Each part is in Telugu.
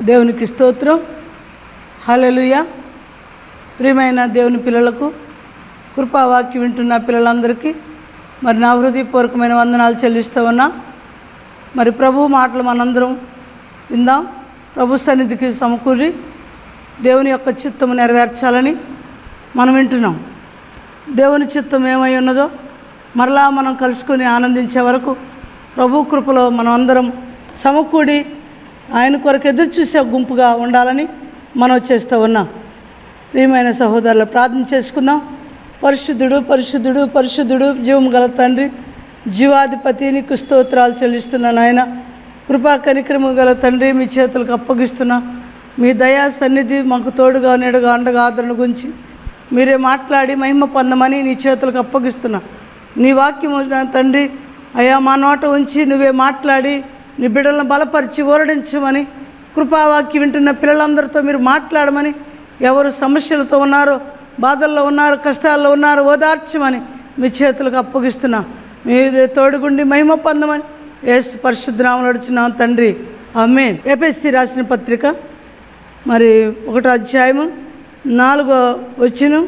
దేవునికి స్తోత్రం హల్లెలూయ ప్రియమైన దేవుని పిల్లలకు కృపావాక్యం వింటున్న పిల్లలందరికీ మరి నా హృదయపూర్వకమైన వందనాలు చెల్లిస్తూ ఉన్నా మరి ప్రభు మాటలు మనందరం విందాం ప్రభు సన్నిధికి సమకూరి దేవుని యొక్క చిత్తము నెరవేర్చాలని మనం వింటున్నాం దేవుని చిత్తం ఏమై ఉన్నదో మరలా మనం కలుసుకొని ఆనందించే వరకు ప్రభు కృపలో మనం అందరం సమకూడి ఆయన కొరకు ఎదురు చూసే గుంపుగా ఉండాలని మనం చేస్తూ ఉన్నాం ప్రియమైన సహోదరులు ప్రార్థన చేసుకుందాం పరిశుద్ధుడు పరిశుద్ధుడు పరిశుద్ధుడు జీవం గల తండ్రి జీవాధిపతి నీకు స్తోత్రాలు చెల్లిస్తున్నాను ఆయన కృపా కనిక్రమ గల తండ్రి మీ చేతులకు అప్పగిస్తున్నా మీ దయా సన్నిధి మాకు తోడుగా నీడగా అండగా ఆదరణ గురించి మీరే మాట్లాడి మహిమ పొందమని నీ చేతులకు అప్పగిస్తున్నా నీ వాక్యము నా తండ్రి అయా మా నోట ఉంచి నువ్వే మాట్లాడి నీ బిడ్డలను బలపరిచి ఓరడించమని కృపావాక్యం వింటున్న పిల్లలందరితో మీరు మాట్లాడమని ఎవరు సమస్యలతో ఉన్నారో బాధల్లో ఉన్నారు కష్టాల్లో ఉన్నారు ఓదార్చమని మీ చేతులకు అప్పగిస్తున్నా మీరే తోడుగుండి మహిమ పొందమని ఏసు పరిశుద్ధనామలు అడుచున్నాం తండ్రి అమ్మే ఏపీఎస్సి రాసిన పత్రిక మరి ఒకటో అధ్యాయము నాలుగో వచ్చిన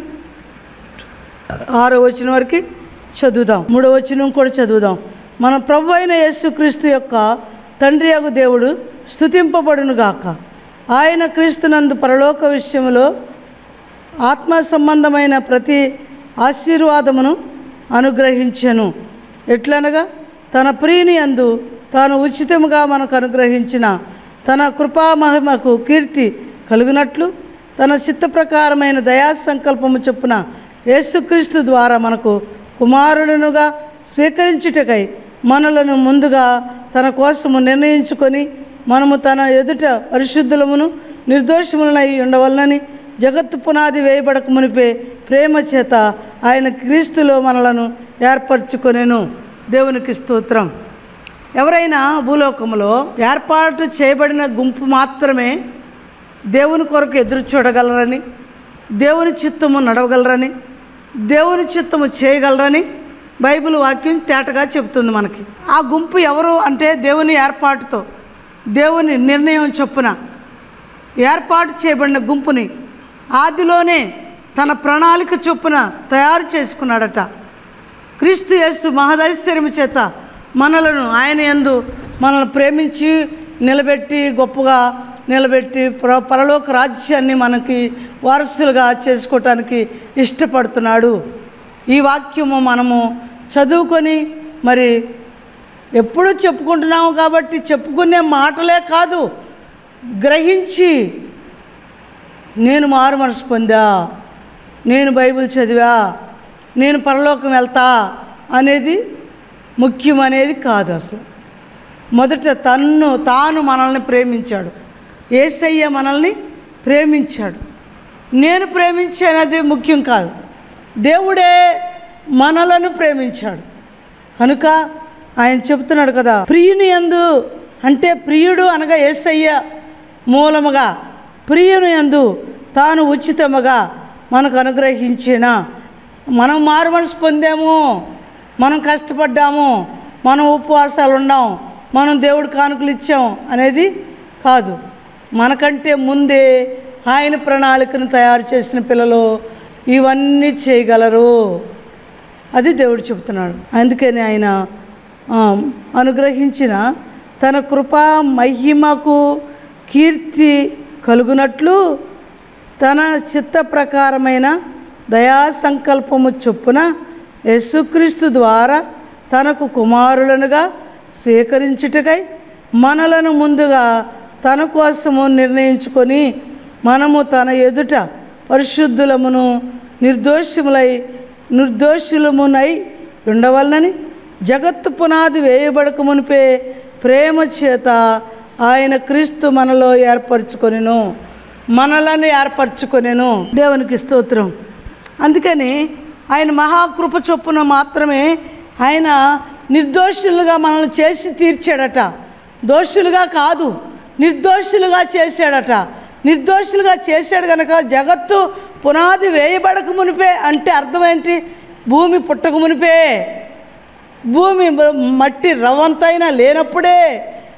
ఆరో వచ్చిన వరకు చదువుదాం మూడో వచ్చిన కూడా చదువుదాం మన ప్రభు అయిన యేసుక్రీస్తు యొక్క తండ్రి యొక్క దేవుడు స్థుతింపబడును గాక ఆయన క్రీస్తునందు పరలోక విషయంలో ఆత్మ సంబంధమైన ప్రతి ఆశీర్వాదమును అనుగ్రహించెను ఎట్లనగా తన ప్రియుని అందు తాను ఉచితముగా మనకు అనుగ్రహించిన తన కృపామహిమకు కీర్తి కలుగునట్లు తన చిత్త ప్రకారమైన దయా సంకల్పము చొప్పున యేసుక్రీస్తు ద్వారా మనకు కుమారుడునుగా స్వీకరించుటకై మనలను ముందుగా తన కోసము నిర్ణయించుకొని మనము తన ఎదుట పరిశుద్ధులమును నిర్దోషములనై ఉండవలనని జగత్తు పునాది వేయబడక మునిపే ప్రేమ చేత ఆయన క్రీస్తులో మనలను ఏర్పరచుకొనెను దేవునికి స్తోత్రం ఎవరైనా భూలోకములో ఏర్పాటు చేయబడిన గుంపు మాత్రమే దేవుని కొరకు ఎదురు చూడగలరని దేవుని చిత్తము నడవగలరని దేవుని చిత్తము చేయగలరని బైబిల్ వాక్యం తేటగా చెబుతుంది మనకి ఆ గుంపు ఎవరు అంటే దేవుని ఏర్పాటుతో దేవుని నిర్ణయం చొప్పున ఏర్పాటు చేయబడిన గుంపుని ఆదిలోనే తన ప్రణాళిక చొప్పున తయారు చేసుకున్నాడట క్రీస్తు యేసు మహదైశ్వర్యము చేత మనలను ఆయన యందు మనల్ని ప్రేమించి నిలబెట్టి గొప్పగా నిలబెట్టి ప్ర పరలోక రాజ్యాన్ని మనకి వారసులుగా చేసుకోవటానికి ఇష్టపడుతున్నాడు ఈ వాక్యము మనము చదువుకొని మరి ఎప్పుడూ చెప్పుకుంటున్నాము కాబట్టి చెప్పుకునే మాటలే కాదు గ్రహించి నేను మారు మనసు పొందా నేను బైబిల్ చదివా నేను పరలోకం వెళ్తా అనేది ముఖ్యం అనేది కాదు అసలు మొదట తన్ను తాను మనల్ని ప్రేమించాడు ఏసయ్య మనల్ని ప్రేమించాడు నేను ప్రేమించానది ముఖ్యం కాదు దేవుడే మనలను ప్రేమించాడు కనుక ఆయన చెప్తున్నాడు కదా ప్రియుని యందు అంటే ప్రియుడు అనగా ఏసయ్య మూలముగా ప్రియుని యందు తాను ఉచితముగా మనకు అనుగ్రహించిన మనం మారు మనసు పొందాము మనం కష్టపడ్డాము మనం ఉపవాసాలు ఉన్నాం మనం దేవుడి కానుకలు ఇచ్చాం అనేది కాదు మనకంటే ముందే ఆయన ప్రణాళికను తయారు చేసిన పిల్లలు ఇవన్నీ చేయగలరు అది దేవుడు చెబుతున్నాడు అందుకని ఆయన ఆ, అనుగ్రహించిన తన కృపా మహిమకు కీర్తి కలుగునట్లు తన చిత్త ప్రకారమైన దయా సంకల్పము చొప్పున యేసుక్రీస్తు ద్వారా తనకు కుమారులనుగా స్వీకరించుటకై మనలను ముందుగా తన కోసము నిర్ణయించుకొని మనము తన ఎదుట పరిశుద్ధులమును నిర్దోషములై నిర్దోషులమునై ఉండవలనని జగత్తు పునాది వేయబడక మునిపే ప్రేమ చేత ఆయన క్రీస్తు మనలో ఏర్పరచుకొనెను మనలను ఏర్పరచుకొనెను దేవునికి స్తోత్రం అందుకని ఆయన మహాకృప చొప్పున మాత్రమే ఆయన నిర్దోషులుగా మనల్ని చేసి తీర్చాడట దోషులుగా కాదు నిర్దోషులుగా చేశాడట నిర్దోషులుగా చేశాడు కనుక జగత్తు పునాది వేయబడక మునిపే అంటే అర్థం ఏంటి భూమి పుట్టక మునిపే భూమి మట్టి రవంతైనా లేనప్పుడే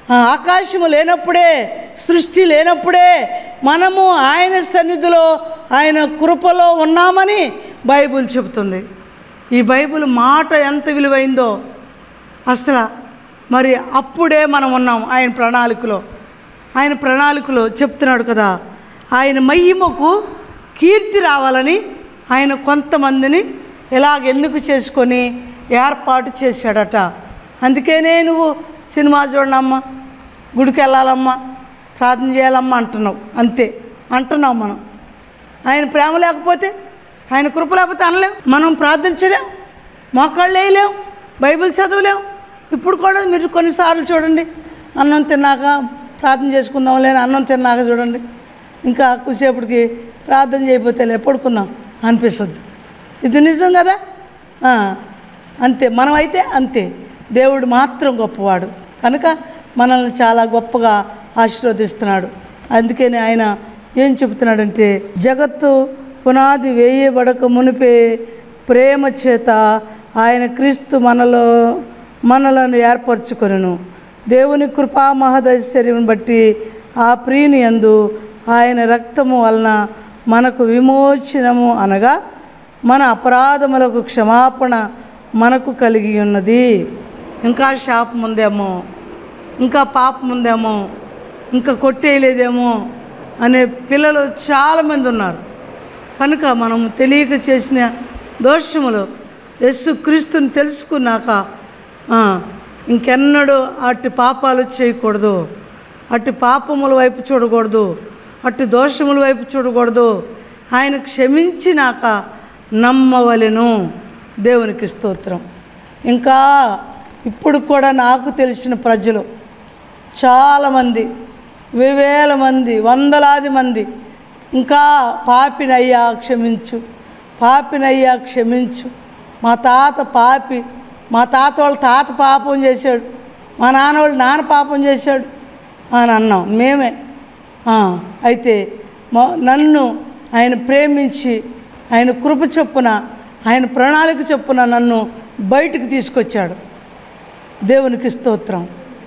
ఆ ఆకాశము లేనప్పుడే సృష్టి లేనప్పుడే మనము ఆయన సన్నిధిలో ఆయన కృపలో ఉన్నామని బైబిల్ చెబుతుంది ఈ బైబిల్ మాట ఎంత విలువైందో అసలు మరి అప్పుడే మనం ఉన్నాం ఆయన ప్రణాళికలో ఆయన ప్రణాళికలో చెప్తున్నాడు కదా ఆయన మహిమకు కీర్తి రావాలని ఆయన కొంతమందిని ఇలాగ ఎన్నుకు చేసుకొని ఏర్పాటు చేశాడట అందుకేనే నువ్వు సినిమా చూడనమ్మా గుడికి వెళ్ళాలమ్మా ప్రార్థన చేయాలమ్మా అంటున్నావు అంతే అంటున్నాం మనం ఆయన ప్రేమ లేకపోతే ఆయన కృప లేకపోతే అనలేం మనం ప్రార్థించలేం మోకాళ్ళు వేయలేం బైబిల్ చదవలేం ఇప్పుడు కూడా మీరు కొన్నిసార్లు చూడండి అన్నం తిన్నాక ప్రార్థన చేసుకుందాం లేని అన్నం తిన్నాక చూడండి ఇంకా కూసేపటికి ప్రార్థన చేయకపోతే లే పడుకుందాం అనిపిస్తుంది ఇది నిజం కదా ఆ, అంతే మనమైతే అంతే దేవుడు మాత్రం గొప్పవాడు కనుక మనల్ని చాలా గొప్పగా ఆశీర్వదిస్తున్నాడు అందుకని ఆయన ఏం చెబుతున్నాడంటే జగత్తు పునాది వేయబడక మునిపే ప్రేమ చేత ఆయన క్రీస్తు మనలో మనలను ఏర్పరచుకొనెను దేవుని కృపా మహదైశ్వర్యం బట్టి ఆ ప్రియుని యందు ఆయన రక్తము వలన మనకు విమోచనము అనగా మన అపరాధములకు క్షమాపణ మనకు కలిగి ఉన్నది ఇంకా శాపం ఉందేమో ఇంకా పాపం ఉందేమో ఇంకా కొట్టేయలేదేమో అనే పిల్లలు చాలామంది ఉన్నారు కనుక మనం తెలియక చేసిన దోషములు యస్సు క్రీస్తుని తెలుసుకున్నాక ఆ, ఇంకెన్నడూ అట్టి పాపాలు చేయకూడదు అట్టి పాపముల వైపు చూడకూడదు అట్టి దోషముల వైపు చూడకూడదు ఆయన క్షమించినాక నమ్మవలెను దేవునికి స్తోత్రం ఇంకా ఇప్పుడు కూడా నాకు తెలిసిన ప్రజలు చాలామంది వేవేల మంది వందలాది మంది ఇంకా పాపినయ్యా క్షమించు పాపినయ్యా క్షమించు మా తాత పాపి మా తాత వాళ్ళ తాత పాపం చేశాడు మా నాన్న వాళ్ళు నాన్న పాపం చేశాడు అని అన్నాం మేమే ఆ, అయితే మా- నన్ను ఆయన ప్రేమించి ఆయన కృప చొప్పున ఆయన ప్రణాళిక చొప్పున నన్ను బయటికి తీసుకొచ్చాడు దేవునికి స్తోత్రం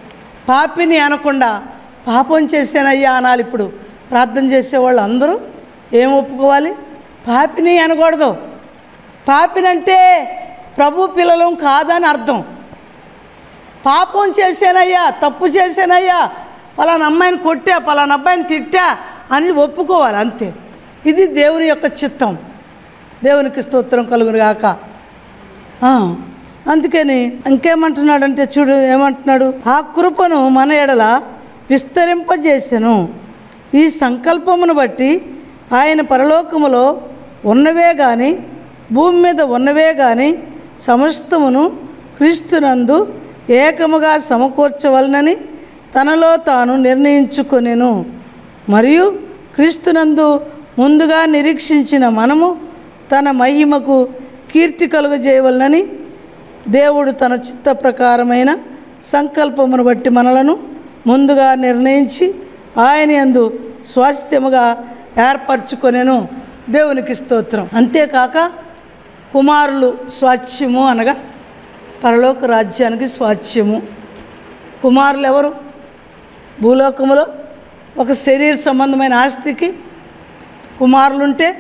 పాపిని అనకుండా పాపం చేశానయ్యా అనాలి ఇప్పుడు ప్రార్థన చేసేవాళ్ళు అందరూ ఏం ఒప్పుకోవాలి పాపిని అనకూడదు పాపినంటే ప్రభు పిల్లలం కాదని అర్థం పాపం చేశానయ్యా తప్పు చేశానయ్యా పలానా అమ్మాయిని కొట్టా పలానా అబ్బాయిని తిట్టా అని ఒప్పుకోవాలి అంతే ఇది దేవుని యొక్క చిత్తం దేవునికి స్తోత్రం కలుగును గాక ఆ, అందుకని ఇంకేమంటున్నాడంటే చూడు ఏమంటున్నాడు ఆ కృపను మన ఎడల విస్తరింపజేసెను ఈ సంకల్పమును బట్టి ఆయన పరలోకములో ఉన్నవే కానీ భూమి మీద ఉన్నవే కానీ సమస్తమును క్రీస్తునందు ఏకముగా సమకూర్చవలనని తనలో తాను నిర్ణయించుకొనెను మరియు క్రీస్తునందు ముందుగా నిరీక్షించిన మనము తన మహిమకు కీర్తి కలుగజేయవలనని దేవుడు తన చిత్త ప్రకారమైన సంకల్పమును బట్టి మనలను ముందుగా నిర్ణయించి ఆయన యందు స్వాస్థ్యముగా ఏర్పరచుకొనెను దేవునికి స్తోత్రం అంతేకాక కుమారులు స్వాస్థ్యము అనగా పరలోక రాజ్యానికి స్వాస్థ్యము కుమారులు ఎవరు భూలోకములో ఒక శరీర సంబంధమైన ఆస్తికి కుమారులుంటే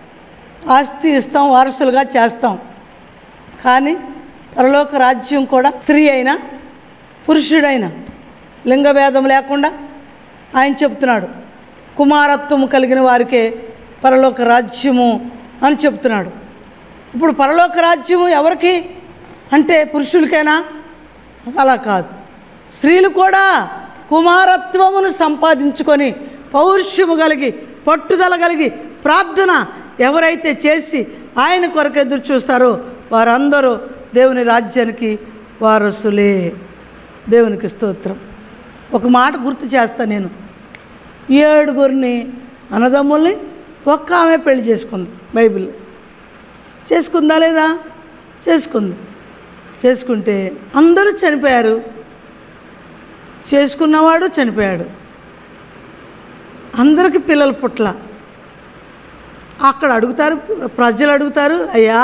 ఆస్తి ఇస్తాం వారసులుగా చేస్తాం కానీ పరలోక రాజ్యం కూడా స్త్రీ అయినా పురుషుడైనా లింగభేదం లేకుండా ఆయన చెప్తున్నాడు కుమారత్వం కలిగిన వారికే పరలోక రాజ్యము అని చెప్తున్నాడు ఇప్పుడు పరలోక రాజ్యము ఎవరికి అంటే పురుషులకైనా అలా కాదు స్త్రీలు కూడా కుమారత్వమును సంపాదించుకొని పౌరుషము కలిగి పట్టుదల కలిగి ప్రార్థన ఎవరైతే చేసి ఆయన కొరకు ఎదురు చూస్తారో వారందరూ దేవుని రాజ్యానికి వారసులే దేవునికి స్తోత్రం ఒక మాట గుర్తు చేస్తా నేను ఏడుగురిని అన్నదమ్ముల్ని ఒక్క ఆమె పెళ్లి చేసుకుంది బైబిల్ చేసుకుందా లేదా చేసుకుంది చేసుకుంటే అందరూ చనిపోయారు చేసుకున్నవాడు చనిపోయాడు అందరికి పిల్లలు పుట్ల అక్కడ అడుగుతారు ప్రజలు అడుగుతారు అయ్యా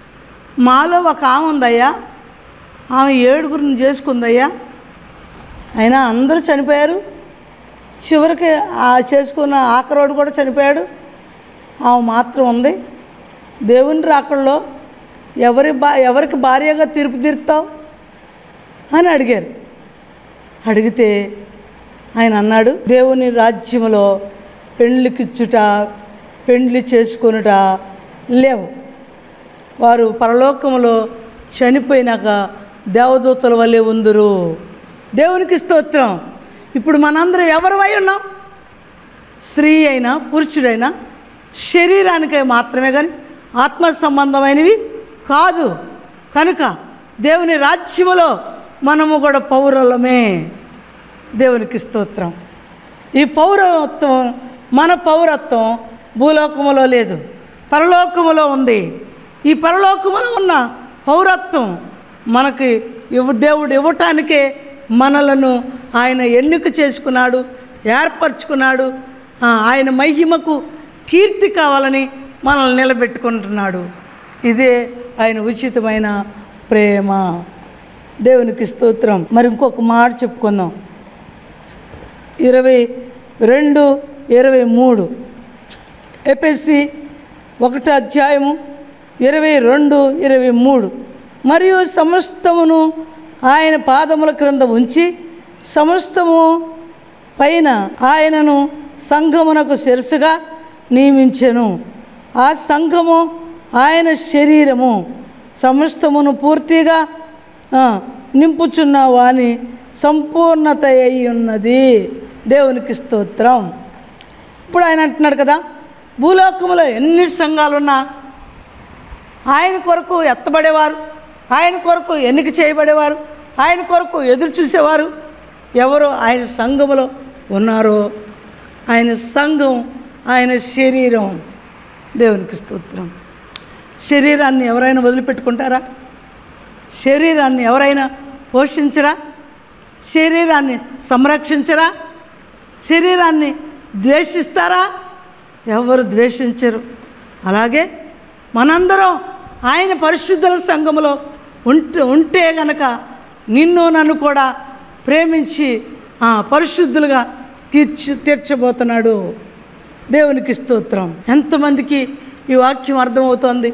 మాలో ఒక ఆమె ఉందయ్యా ఆమె ఏడుగురిని చేసుకుందయ్యా అయినా అందరూ చనిపోయారు చివరికి ఆ చేసుకున్న ఆఖరోడు కూడా చనిపోయాడు ఆమె మాత్రం ఉంది దేవుని రాకల్లో ఎవరి బా ఎవరికి భార్యగా తీర్పు తీరుతావు అని అడిగారు అడిగితే ఆయన అన్నాడు దేవుని రాజ్యములో పెండ్లికిచ్చుట పెండ్లి చేసుకొనుట లేవు వారు పరలోకములో చనిపోయినాక దేవదూతల వల్లే ఉందురు దేవునికి స్తోత్రం ఇప్పుడు మనందరం ఎవరివై ఉన్నాం స్త్రీ అయినా పురుషుడైనా శరీరానికే మాత్రమే కానీ ఆత్మ సంబంధమైనవి కాదు కనుక దేవుని రాజ్యములో మనము కూడా పౌరులమే దేవునికి స్తోత్రం ఈ పౌరత్వం మన పౌరత్వం భూలోకములో లేదు పరలోకములో ఉంది ఈ పరలోకములో ఉన్న పౌరత్వం మనకి ఇవ్వ దేవుడు ఇవ్వటానికే మనలను ఆయన ఎన్నిక చేసుకున్నాడు ఏర్పరచుకున్నాడు ఆ, ఆయన మహిమకు కీర్తి కావాలని మనల్ని నిలబెట్టుకుంటున్నాడు ఇదే ఆయన ఉచితమైన ప్రేమ దేవునికి స్తోత్రం మరి ఇంకొక మాట చెప్పుకుందాం ఇరవై రెండు ఇరవై మూడు ఎపిఎస్సి ఒకటి అధ్యాయము ఇరవై రెండు ఇరవై మూడు మరియు సమస్తమును ఆయన పాదముల క్రింద ఉంచి సమస్తము పైన ఆయనను సంఘమునకు శిరసుగా నియమించెను ఆ సంఘము ఆయన శరీరము సమస్తమును పూర్తిగా ఆ, నింపుచున్న వాని సంపూర్ణత అయి ఉన్నది దేవునికి స్తోత్రం ఇప్పుడు ఆయన అంటున్నాడు కదా భూలోకములో ఎన్ని సంఘాలున్నా ఆయన కొరకు ఎత్తబడేవారు ఆయన కొరకు ఎన్నిక చేయబడేవారు ఆయన కొరకు ఎదురు చూసేవారు ఎవరు ఆయన సంఘములో ఉన్నారో ఆయన సంఘం ఆయన శరీరం దేవునికి స్తోత్రం శరీరాన్ని ఎవరైనా వదిలిపెట్టుకుంటారా శరీరాన్ని ఎవరైనా పోషించరా శరీరాన్ని సంరక్షించరా శరీరాన్ని ద్వేషిస్తారా ఎవరు ద్వేషించరు అలాగే మనందరం ఆయన పరిశుద్ధుల సంఘములో ఉంటే ఉంటే గనక నిన్ను నన్ను కూడా ప్రేమించి ఆ, పరిశుద్ధులుగా తీర్చి తీర్చబోతున్నాడు దేవునికి స్తోత్రం ఎంతమందికి ఈ వాక్యం అర్థమవుతోంది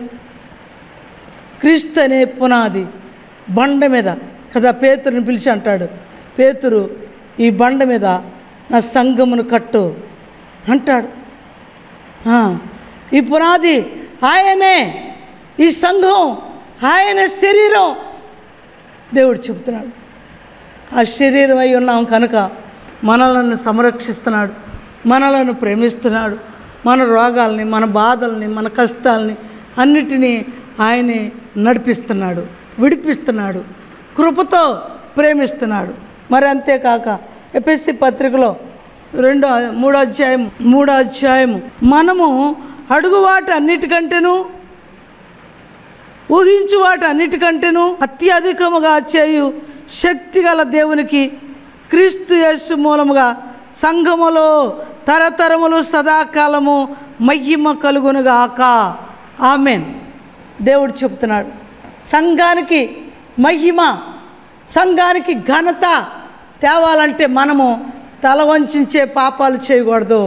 క్రీస్తు అనే పునాది బండ మీద కదా పేతురుని పిలిచి అంటాడు పేతురు ఈ బండ మీద నా సంఘమును కట్టు అంటాడు ఆ, ఈ పునాది ఆయనే ఈ సంఘం ఆయన శరీరం దేవుడు చెబుతున్నాడు ఆ శరీరం అయి ఉన్నాం కనుక మనలను సంరక్షిస్తున్నాడు మనలను ప్రేమిస్తున్నాడు మన రోగాల్ని మన బాధల్ని మన కష్టాల్ని అన్నిటినీ ఆయనే నడిపిస్తున్నాడు విడిపిస్తున్నాడు కృపతో ప్రేమిస్తున్నాడు మరి అంతేకాక ఎపిఎస్సి పత్రికలో రెండో మూడో అధ్యాయం మూడో అధ్యాయం మనము అడుగు వాటి అన్నిటికంటేను ఊహించు వాటి అన్నిటికంటేను అత్యధికముగా చేయు శక్తి గల దేవునికి క్రీస్తు యేసు మూలముగా సంఘములో తరతరములు సదాకాలము మహిమ కలుగునుగాక ఆమెన్ దేవుడు చెప్తున్నాడు సంఘానికి మహిమ సంఘానికి ఘనత తేవాలంటే మనము తల వంచే పాపాలు చేయకూడదు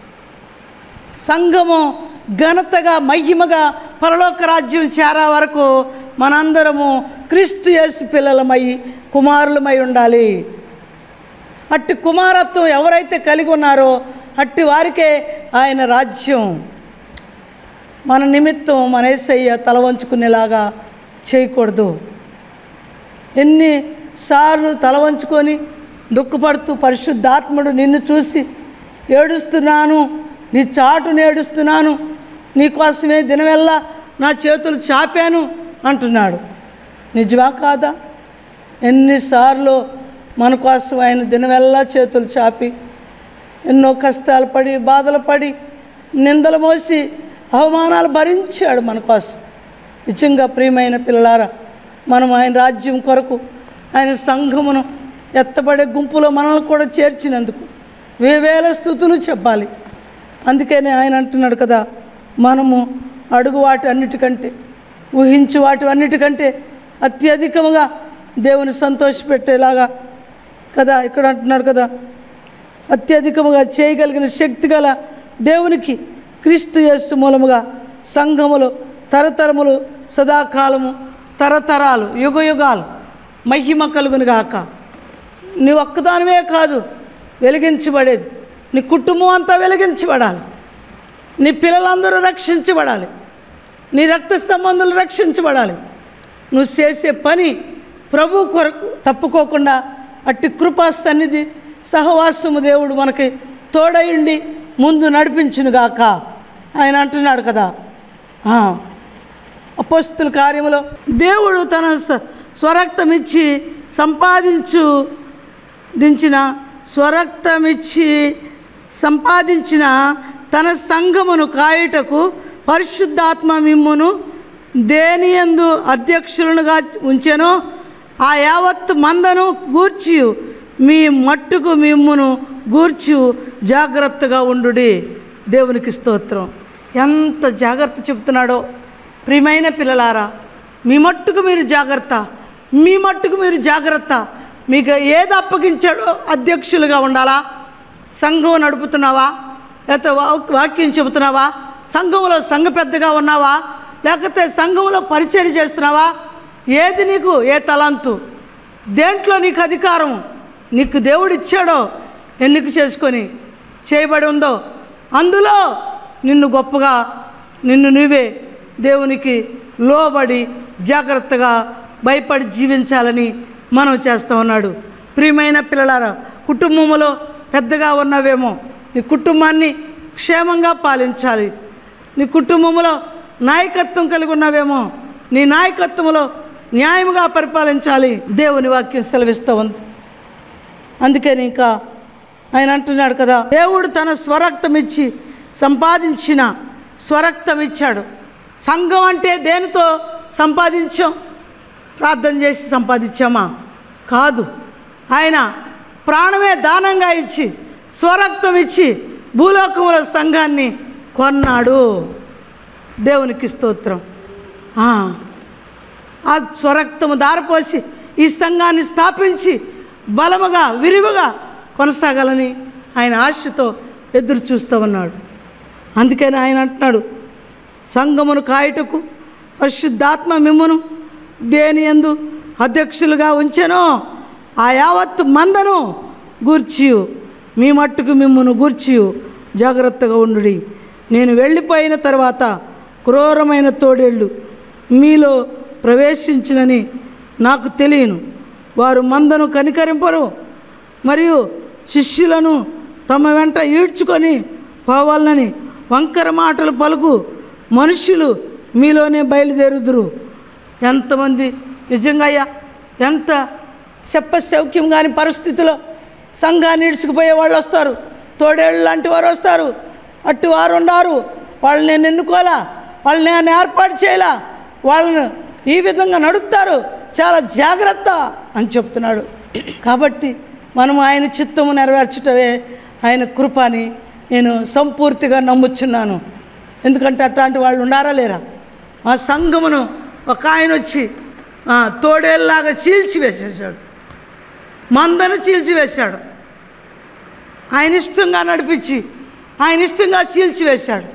సంఘము ఘనతగా మహిమగా పరలోక రాజ్యం చేరా వరకు మనందరము క్రీస్తు యేసు పిల్లలమై కుమారులమై ఉండాలి అట్టి కుమారత్వం ఎవరైతే కలిగి ఉన్నారో అట్టి వారికే ఆయన రాజ్యం మన నిమిత్తం మన ఏసయ్య తల వంచుకునేలాగా చేయకూడదు ఎన్నిసార్లు తల వంచుకొని దుఃఖపడుతూ పరిశుద్ధాత్ముడు నిన్ను చూసి ఏడుస్తున్నాను నీ చాటును ఏడుస్తున్నాను నీకోసమే దినవెల్లా నా చేతులు చాపాను అంటున్నాడు నిజమా కాదా ఎన్నిసార్లు మన కోసం ఆయన దినవెల్లా చేతులు చాపి ఎన్నో కష్టాలు పడి బాధలు పడి నిందలు మోసి అవమానాలు భరించాడు మన కోసం నిజంగా ప్రియమైన పిల్లలారా మనం ఆయన రాజ్యం కొరకు ఆయన సంఘమును ఎత్తబడే గుంపులో మనల్ని కూడా చేర్చినందుకు వేవేల స్థుతులు చెప్పాలి అందుకనే ఆయన అంటున్నాడు కదా మనము అడుగు వాటి అన్నిటికంటే ఊహించు వాటి అన్నిటికంటే అత్యధికముగా దేవుని సంతోషపెట్టేలాగా కదా ఇక్కడ అంటున్నాడు కదా అత్యధికముగా చేయగలిగిన శక్తి గల దేవునికి క్రీస్తు యేసు మూలముగా సంఘములు తరతరములు సదాకాలము తరతరాలు యుగ యుగాలు మహిమ కలుగును గాక నీ ఒక్కదానివే కాదు వెలిగించబడేది నీ కుటుంబం అంతా వెలిగించబడాలి నీ పిల్లలందరూ రక్షించబడాలి నీ రక్త సంబంధులు రక్షించబడాలి నువ్వు చేసే పని ప్రభు కొరకు తప్పుకోకుండా అట్టి కృపా సన్నిధి సహవాసము దేవుడు మనకి తోడయుండి ముందు నడిపించునుగాక ఆయన అంటున్నాడు కదా ఆ, అపోస్తుల కార్యములో దేవుడు తన స- స్వరక్తమిచ్చి సంపాదించు దించిన స్వరక్తమిచ్చి సంపాదించిన తన సంఘమును కాయుటకు పరిశుద్ధాత్మ మిమ్మును దేనియందు అధ్యక్షులనుగా ఉంచెనో ఆ యావత్తు మందను గూర్చి మీ మట్టుకు మిమ్మును గూర్చి జాగ్రత్తగా ఉండుడి దేవునికి స్తోత్రం ఎంత జాగ్రత్త చెప్తున్నాడో ప్రియమైన పిల్లలారా మీ మట్టుకు మీరు జాగ్రత్త మీ మట్టుకు మీరు జాగ్రత్త మీకు ఏది అప్పగించాడో అధ్యక్షులుగా ఉండాలా సంఘం నడుపుతున్నావా లేకపోతే వా- వాక్యం చెబుతున్నావా సంఘంలో సంఘ పెద్దగా ఉన్నావా లేకపోతే సంఘంలో పరిచయం చేస్తున్నావా ఏది నీకు ఏ తలాంతు దేంట్లో నీకు అధికారం నీకు దేవుడు ఇచ్చాడో ఎన్నిక చేసుకొని చేయబడి ఉందో అందులో నిన్ను గొప్పగా నిన్ను నువ్వే దేవునికి లోబడి జాగ్రత్తగా భయపడి జీవించాలని మనం చేస్తూ ఉన్నాడు ప్రియమైన పిల్లలారా కుటుంబంలో పెద్దగా ఉన్నవేమో నీ కుటుంబాన్ని క్షేమంగా పాలించాలి నీ కుటుంబంలో నాయకత్వం కలిగి ఉన్నావేమో నీ నాయకత్వంలో న్యాయముగా పరిపాలించాలి దేవుని వాక్యం సెలవిస్తూ ఉంది అందుకని ఇంకా ఆయన అంటున్నాడు కదా దేవుడు తన స్వరక్తం ఇచ్చి సంపాదించిన స్వరక్తం ఇచ్చాడు సంఘం అంటే దేనితో సంపాదించాం ప్రార్థన చేసి సంపాదించామా కాదు ఆయన ప్రాణమే దానంగా ఇచ్చి స్వరక్తం ఇచ్చి భూలోకంలో సంఘాన్ని కొన్నాడు దేవునికి స్తోత్రం ఆ. ఆ స్వరక్తము దారపోసి ఈ సంఘాన్ని స్థాపించి బలముగా విరివిగా కొనసాగాలని ఆయన ఆశతో ఎదురు చూస్తూ ఉన్నాడు అందుకని ఆయన అంటున్నాడు సంఘమును కాయుటకు పరిశుద్ధాత్మ మిమ్మును దేని ఎందు అధ్యక్షులుగా ఉంచెనో ఆ యావత్తు మందను గూర్చియు మీ మట్టుకు మిమ్మును గూర్చియు జాగ్రత్తగా ఉండుడి నేను వెళ్ళిపోయిన తర్వాత క్రూరమైన తోడేళ్ళు మీలో ప్రవేశించినని నాకు తెలియను వారు మందను కనికరింపరు మరియు శిష్యులను తమ వెంట ఈడ్చుకొని పోవాలని వంకర మాటలు పలుకు మనుష్యులు మీలోనే బయలుదేరుదురు ఎంతమంది నిజంగా అయ్యా ఎంత చెప్పశౌక్యం కాని పరిస్థితిలో సంఘాన్ని ఇడ్చుకుపోయే వాళ్ళు వస్తారు తోడేళ్ళు లాంటి వారు వస్తారు అట్టి వారు ఉండారు వాళ్ళని నేను ఎన్నుకోలా వాళ్ళని నేను ఏర్పాటు చేయలా వాళ్ళను ఈ విధంగా నడుపుతారు చాలా జాగ్రత్త అని చెప్తున్నాడు కాబట్టి మనం ఆయన చిత్తము నెరవేర్చటమే ఆయన కృపని నేను సంపూర్తిగా నమ్ముచున్నాను ఎందుకంటే అట్లాంటి వాళ్ళు ఉండారా లేరా ఆ సంఘమును ఒక ఆయన వచ్చి ఆ, తోడేళ్ళలాగా చీల్చివేసేసాడు మందను చీల్చివేశాడు ఆయన ఇష్టంగా నడిపించి ఆయన ఇష్టంగా చీల్చివేశాడు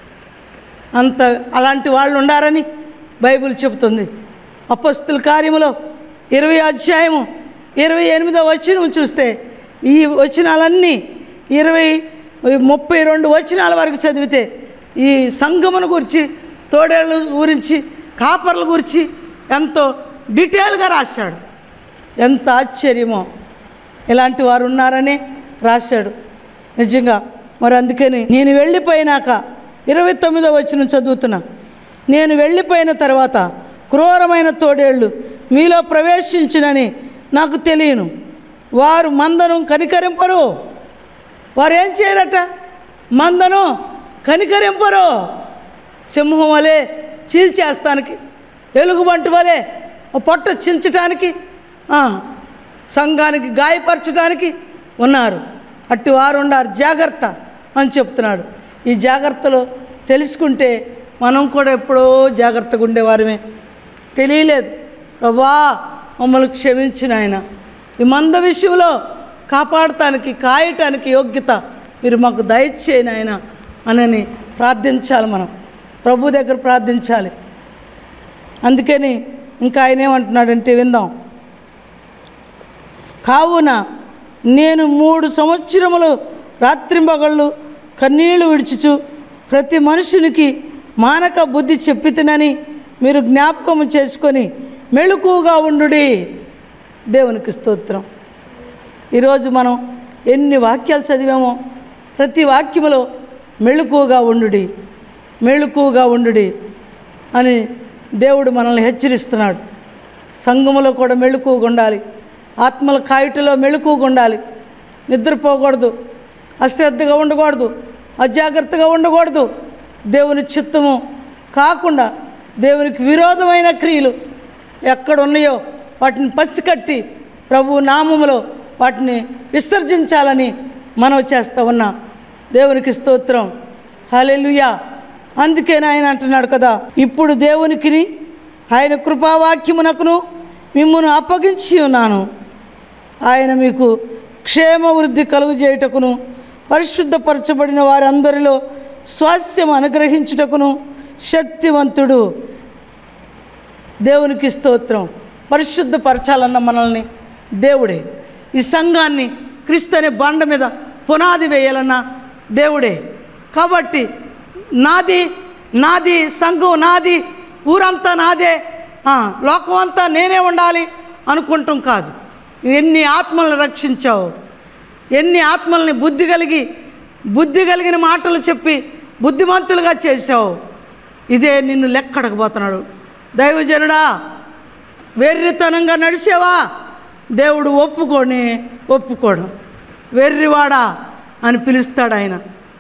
అంత అలాంటి వాళ్ళు ఉండారని బైబిల్ చెబుతుంది అపస్తుల కార్యములో ఇరవై అధ్యాయము ఇరవై ఎనిమిదో వచనం చూస్తే ఈ వచనాలన్నీ ఇరవై ముప్పై రెండు వచనాల వరకు చదివితే ఈ సంఘమును గురించి తోడేళ్ళ గురించి కాపర్ల గురించి ఎంతో డీటెయిల్గా రాశాడు ఎంత ఆశ్చర్యమో ఇలాంటి వారు ఉన్నారని రాశాడు నిజంగా మరి అందుకని నేను వెళ్ళిపోయినాక ఇరవై తొమ్మిదో వచ్చిన చదువుతున్నా నేను వెళ్ళిపోయిన తర్వాత క్రూరమైన తోడేళ్ళు మీలో ప్రవేశించునని నాకు తెలియను వారు మందను కనికరింపరు వారు ఏం చేయరట మందను కనికరింపరు సింహం వలె చీల్చేస్తానికి ఎలుగుబంటి వలె ఓ పొట్ట చించటానికి ఆ, సంఘానికి గాయపరచడానికి ఉన్నారు అట్టి వారు ఉన్నారు జాగ్రత్త అని చెప్తున్నాడు ఈ జాగ్రత్తలు తెలుసుకుంటే మనం కూడా ఎప్పుడో జాగ్రత్తగా ఉండేవారమే తెలియలేదు ప్రభా మమ్మల్ని క్షమించిన ఆయన ఈ మంద విషయంలో కాపాడటానికి కాయటానికి యోగ్యత మీరు మాకు దయచేయని ఆయన అనని ప్రార్థించాలి మనం ప్రభు దగ్గర ప్రార్థించాలి అందుకని ఇంకా ఆయన ఏమంటున్నాడంటే విందాం కావున నేను మూడు సంవత్సరములు రాత్రింబగళ్ళు కన్నీళ్లు విడిచుచు ప్రతి మనుషునికి మానక బుద్ధి చెప్పితినని మీరు జ్ఞాపకము చేసుకొని మెళుకుగా ఉండుడి దేవునికి స్తోత్రం ఈరోజు మనం ఎన్ని వాక్యాలు చదివామో ప్రతి వాక్యములో మెళుకుగా ఉండుడి మెళుకుగా ఉండుడి అని దేవుడు మనల్ని హెచ్చరిస్తున్నాడు సంఘములో కూడా మెళుకుగా ఉండాలి ఆత్మల కాయుటలో మెళుకుగా ఉండాలి నిద్రపోకూడదు అశ్రద్ధగా ఉండకూడదు అజాగ్రత్తగా ఉండకూడదు దేవుని చిత్తము కాకుండా దేవునికి విరోధమైన క్రియలు ఎక్కడ ఉన్నాయో వాటిని పసికట్టి ప్రభు నామములో వాటిని విసర్జించాలని మనం చేస్తూ ఉన్నాం దేవునికి స్తోత్రం హల్లెలూయా అందుకే ఆయన అంటున్నాడు కదా ఇప్పుడు దేవునికిని ఆయన కృపావాక్యమునకును మిమ్మల్ని అప్పగించి ఉన్నాను ఆయన మీకు క్షేమ వృద్ధి కలుగు చేయుటకును పరిశుద్ధపరచబడిన వారందరిలో స్వాస్యం అనుగ్రహించుటకును శక్తివంతుడు దేవునికి స్తోత్రం పరిశుద్ధపరచాలన్న మనల్ని దేవుడే ఈ సంఘాన్ని క్రీస్తు అనే బండ మీద పునాది వేయాలన్న దేవుడే కాబట్టి నాది నాది సంఘం నాది ఊరంతా నాదే ఆ, లోకం అంతా నేనే ఉండాలి అనుకుంటాం కాదు ఎన్ని ఆత్మలను రక్షించావు ఎన్ని ఆత్మల్ని బుద్ధి కలిగి బుద్ధి కలిగిన మాటలు చెప్పి బుద్ధిమంతులుగా చేశావు ఇదే నిన్ను లెక్కడకపోతున్నాడు దైవజనుడా వెర్రితనంగా నడిచేవా దేవుడు ఒప్పుకొని ఒప్పుకోడు వెర్రివాడా అని పిలుస్తాడు ఆయన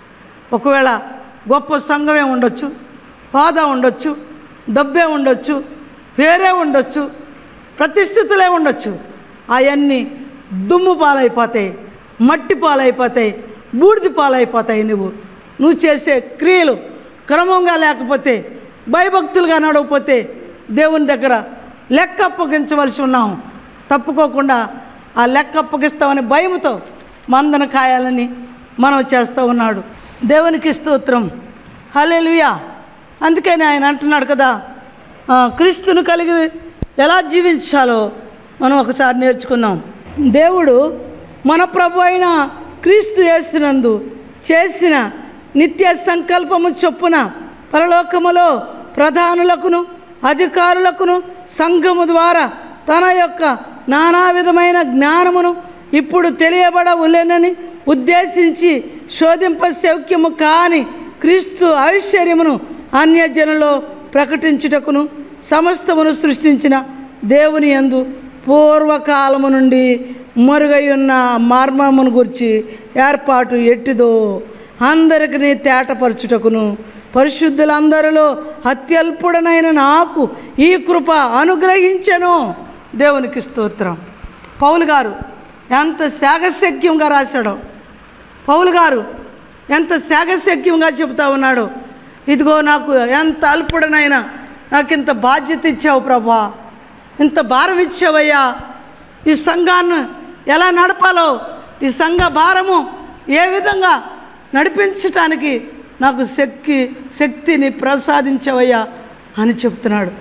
ఒకవేళ గొప్ప సంఘమే ఉండొచ్చు హోదా ఉండొచ్చు డబ్బే ఉండొచ్చు పేరే ఉండొచ్చు ప్రతిష్ఠితులే ఉండొచ్చు అవన్నీ దుమ్ము పాలైపోతాయి మట్టి పాలైపోతాయి బూడిది పాలైపోతాయి నువ్వు నువ్వు చేసే క్రియలు క్రమంగా లేకపోతే భయభక్తులుగా నడవకపోతే దేవుని దగ్గర లెక్క అప్పగించవలసి ఉన్నాం తప్పుకోకుండా ఆ లెక్క అప్పగిస్తామని భయంతో మందన కాయాలని మనం చేస్తూ ఉన్నాడు దేవునికి స్తోత్రం హల్లెలూయా అందుకని ఆయన అంటున్నాడు కదా ఆ, క్రీస్తును కలిగి ఎలా జీవించాలో మనం ఒకసారి నేర్చుకుందాం దేవుడు మన ప్రభు అయిన క్రీస్తు యేసునందు చేసిన నిత్య సంకల్పము చొప్పున పరలోకములో ప్రధానులకును అధికారులకును సంఘము ద్వారా తన యొక్క నానా విధమైన జ్ఞానమును ఇప్పుడు తెలియబడవులేనని ఉద్దేశించి శోధింప శౌక్యము కాని క్రీస్తు ఐశ్వర్యమును అన్యజనులో ప్రకటించుటకును సమస్తమును సృష్టించిన దేవుని యందు పూర్వకాలము నుండి మరుగై ఉన్న మార్మమును గురించి ఏర్పాటు ఎట్టిదో అందరికీ తేటపరచుటకును పరిశుద్ధులందరిలో అత్యల్పుడనైన నాకు ఈ కృప అనుగ్రహించెను దేవునికి స్తోత్రం పౌలు గారు ఎంత శాగశక్యంగా రాశాడో పౌలు గారు ఎంత శాగశక్యంగా చెబుతా ఉన్నాడు ఇదిగో నాకు ఎంత అల్పుడనైనా నాకు ఇంత బాధ్యత ఇచ్చావు ప్రభా ఇంత భారం ఇచ్చావయ్యా ఈ సంఘాన్ని ఎలా నడపాలో ఈ సంఘ భారము ఏ విధంగా నడిపించటానికి నాకు శక్తి శక్తిని ప్రసాదించవయ్యా అని చెప్తున్నాడు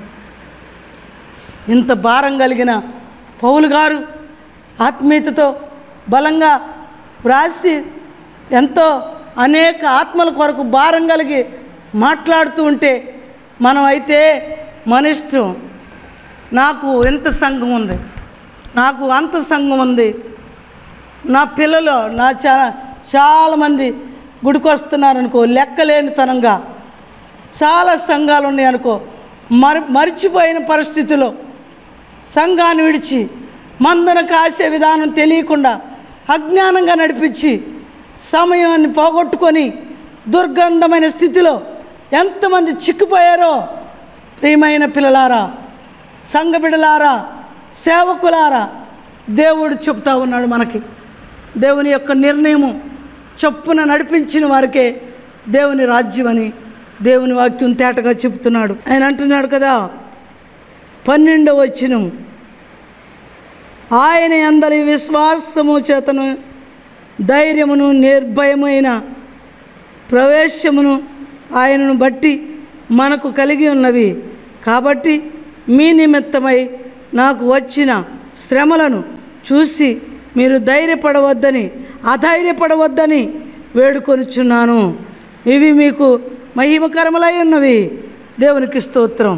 ఇంత భారం కలిగిన పౌలు గారు ఆత్మీయతతో బలంగా వ్రాసి ఎంతో అనేక ఆత్మల కొరకు భారం కలిగి మాట్లాడుతూ ఉంటే మనం అయితే మన ఇష్టం నాకు ఎంత సంఘం ఉంది నాకు అంత సంఘం ఉంది నా పిల్లలు నా చాలా చాలామంది గుడికి వస్తున్నారు అనుకో లెక్కలేనితనంగా చాలా సంఘాలు ఉన్నాయి అనుకో మరి మర్చిపోయిన పరిస్థితిలో సంఘాన్ని విడిచి మందన కాసే విధానం తెలియకుండా అజ్ఞానంగా నడిపించి సమయాన్ని పోగొట్టుకొని దుర్గంధమైన స్థితిలో ఎంతమంది చిక్కుపోయారో ప్రియమైన పిల్లలారా సంఘ బిడలారా సేవకులారా దేవుడు చెప్తా ఉన్నాడు మనకి దేవుని యొక్క నిర్ణయము చొప్పున నడిపించిన వారికే దేవుని రాజ్యం అని దేవుని వాక్యం తేటగా చెప్తున్నాడు ఆయన అంటున్నాడు కదా పన్నెండవ వచ్చినం ఆయన అందరి విశ్వాసము చేతను ధైర్యమును నిర్భయమైన ప్రవేశమును ఆయనను బట్టి మనకు కలిగి ఉన్నవి కాబట్టి మీ నిమిత్తమై నాకు వచ్చిన శ్రమలను చూసి మీరు ధైర్యపడవద్దని అధైర్యపడవద్దని వేడుకొనుచున్నాను ఇవి మీకు మహిమకరములై ఉన్నవి దేవునికి స్తోత్రం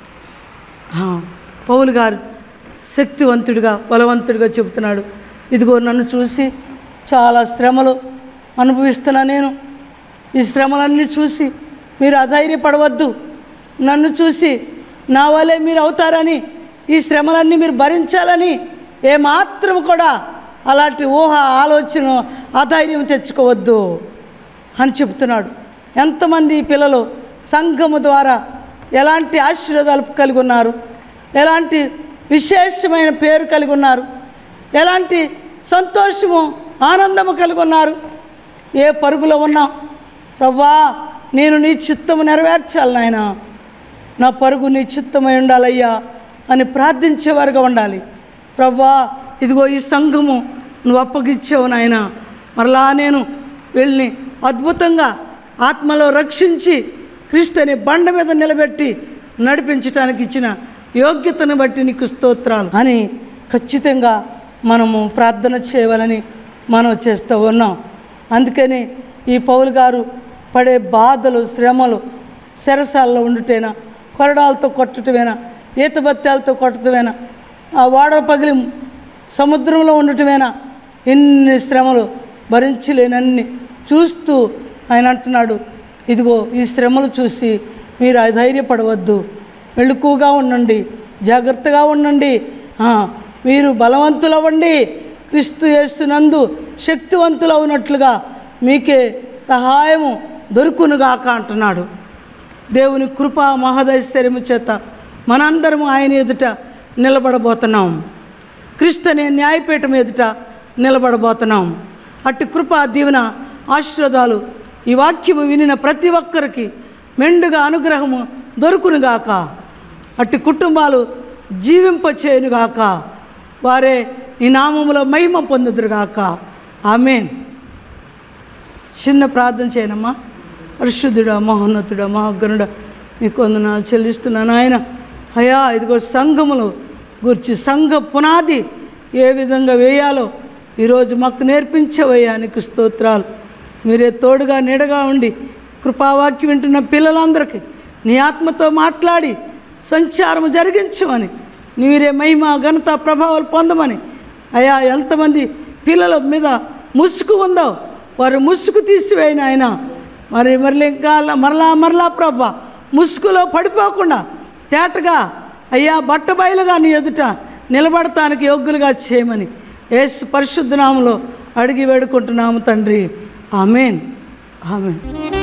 ఆ, పౌలు గారు శక్తివంతుడిగా బలవంతుడిగా చెబుతున్నాడు ఇదిగో నన్ను చూసి చాలా శ్రమలు అనుభవిస్తున్నా నేను ఈ శ్రమలన్నీ చూసి మీరు అధైర్యపడవద్దు నన్ను చూసి నా వల్లే మీరు అవుతారని ఈ శ్రమలన్నీ మీరు భరించాలని ఏమాత్రం కూడా అలాంటి ఊహ ఆలోచన అధైర్యం తెచ్చుకోవద్దు అని చెప్తున్నాడు ఎంతమంది పిల్లలు సంఘము ద్వారా ఎలాంటి ఆశీర్వాదాలు కలిగి ఉన్నారు ఎలాంటి విశేషమైన పేరు కలిగి ఉన్నారు ఎలాంటి సంతోషము ఆనందము కలిగి ఉన్నారు ఏ పరుగులో ఉన్నాం ప్రవ్వా నేను నీ చిత్తము నెరవేర్చాలి నాయన నా పరుగు నీ చిత్తమై ఉండాలయ్యా అని ప్రార్థించేవారుగా ఉండాలి ప్రవ్వా ఇదిగో ఈ సంఘము నువ్వు అప్పగిచ్చావు నాయన మరలా నేను వెళ్ళి అద్భుతంగా ఆత్మలో రక్షించి క్రీస్తుని బండ మీద నిలబెట్టి నడిపించడానికి ఇచ్చిన యోగ్యతను బట్టి నీకు స్తోత్రాలు అని ఖచ్చితంగా మనము ప్రార్థన చేయవాలని మనం చేస్తూ ఉన్నాం అందుకని ఈ పౌలు గారు పడే బాధలు శ్రమలు సెరసాల్లో ఉండుటేనా కొరడాలతో కొట్టటమేనా ఈత బత్తాలతో కొట్టటమేనా ఆ వాడ పగిలి సముద్రంలో ఉండటమేనా ఎన్ని శ్రమలు భరించలేనన్ని చూస్తూ ఆయన అంటున్నాడు ఇదిగో ఈ శ్రమలు చూసి మీరు అధైర్యపడవద్దు మెళుకుగా ఉండండి జాగ్రత్తగా ఉండండి ఆ, మీరు బలవంతులవ్వండి క్రీస్తు యేస్తునందు శక్తివంతులవునట్లుగా మీకే సహాయము దొరుకునుగాక అంటున్నాడు దేవుని కృప మహదైశ్వర్యము చేత మనందరము ఆయన ఎదుట నిలబడబోతున్నాం క్రీస్తు అనే న్యాయపీఠం ఎదుట నిలబడబోతున్నాం అట్టి కృప దీవెన ఆశీర్వాదాలు ఈ వాక్యము వినిన ప్రతి ఒక్కరికి మెండుగా అనుగ్రహము దొరుకునుగాక అట్టి కుటుంబాలు జీవింపచేయునుగాక వారే నీ నామములో మహిమ పొందుదురుగాక ఆమెన్ చిన్న ప్రార్థన చేయనమ్మా పరిశుద్ధుడా మహోన్నతుడా మహాగణుడా నీకు వందనాలు చెల్లిస్తున్నాను ఆయన అయా ఇదిగో సంఘములు గురించి సంఘ పునాది ఏ విధంగా వేయాలో ఈరోజు మాకు నేర్పించవయ్యా నీకు స్తోత్రాలు మీరే తోడుగా నీడగా ఉండి కృపావాక్యం వింటున్న పిల్లలందరికీ నీ ఆత్మతో మాట్లాడి సంచారం జరిగించమని మీరే మహిమ ఘనత ప్రభావాలు పొందమని అయా ఎంతమంది పిల్లల మీద ముసుగు ఉందో వారు ముసుగు తీసివేయని ఆయన మరి మరలి ఇంకా మరలా మరలా ప్రభా ముసుగులో పడిపోకుండా తేటగా అయ్యా బట్టబయలుగా నీ ఎదుట నిలబడటానికి యోగ్యులుగా చేయమని యేసు పరిశుద్ధ నామములో అడిగి వేడుకుంటున్నాము తండ్రి ఆమెన్ ఆమెన్